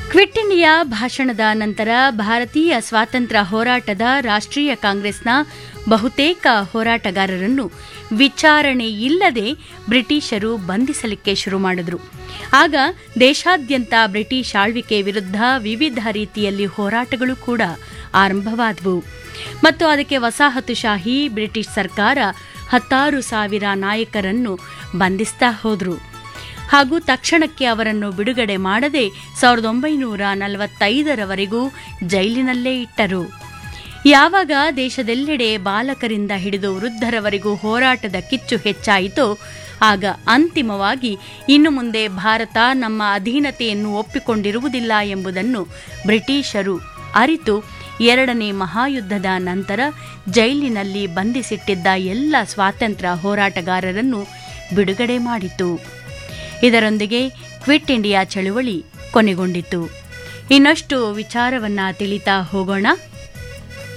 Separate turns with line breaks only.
quit India ಭಾಷಣದ ನಂತರ ಭಾರತೀಯ ಸ್ವಾತಂತ್ರ್ಯ ಹೋರಾಟದ ರಾಷ್ಟ್ರೀಯ ಕಾಂಗ್ರೆಸ್ನ ಬಹುತೇಕ ಹೋರಾಟಗಾರರನ್ನು ವಿಚಾರಣೆ ಇಲ್ಲದೆ ಬ್ರಿಟಿಷರು ಬಂಧಿಸಲಿಕ್ಕೆ ಶುರು ಮಾಡಿದ್ರು ಆಗ ದೇಶಾದ್ಯಂತ ಬ್ರಿಟಿಷ್ ಆಳ್ವಿಕೆ ವಿರುದ್ಧ ವಿವಿಧ ರೀತಿಯಲ್ಲಿ ಹೋರಾಟಗಳು ಕೂಡ ಆರಂಭವಾದವು ಮತ್ತು ಅದಕ್ಕೆ ವಸಾಹತುಶಾಹಿ ಬ್ರಿಟಿಷ್ ಸರ್ಕಾರ ಹತ್ತಾರು ಸಾವಿರ ನಾಯಕರನ್ನು ಬಂಧಿಸ್ತಾ ಹೋದ್ರು ಹಾಗೂ ತಕ್ಷಣಕ್ಕೆ ಅವರನ್ನು ಬಿಡುಗಡೆ ಮಾಡದೆ ಸಾವಿರದ ಒಂಬೈನೂರ ನಲವತ್ತೈದರವರೆಗೂ ಜೈಲಿನಲ್ಲೇ ಇಟ್ಟರು ಯಾವಾಗ ದೇಶದೆಲ್ಲೆಡೆ ಬಾಲಕರಿಂದ ಹಿಡಿದು ವೃದ್ಧರವರೆಗೂ ಹೋರಾಟದ ಕಿಚ್ಚು ಹೆಚ್ಚಾಯಿತೋ ಆಗ ಅಂತಿಮವಾಗಿ ಇನ್ನು ಮುಂದೆ ಭಾರತ ನಮ್ಮ ಅಧೀನತೆಯನ್ನು ಒಪ್ಪಿಕೊಂಡಿರುವುದಿಲ್ಲ ಎಂಬುದನ್ನು ಬ್ರಿಟಿಷರು ಅರಿತು ಎರಡನೇ ಮಹಾಯುದ್ಧದ ನಂತರ ಜೈಲಿನಲ್ಲಿ ಬಂಧಿಸಿಟ್ಟಿದ್ದ ಎಲ್ಲ ಸ್ವಾತಂತ್ರ್ಯ ಹೋರಾಟಗಾರರನ್ನು ಬಿಡುಗಡೆ ಮಾಡಿತು ಇದರೊಂದಿಗೆ ಕ್ವಿಟ್ ಇಂಡಿಯಾ ಚಳುವಳಿ ಕೊನೆಗೊಂಡಿತು ಇನ್ನಷ್ಟು ವಿಚಾರವನ್ನ ತಿಳಿತಾ ಹೋಗೋಣ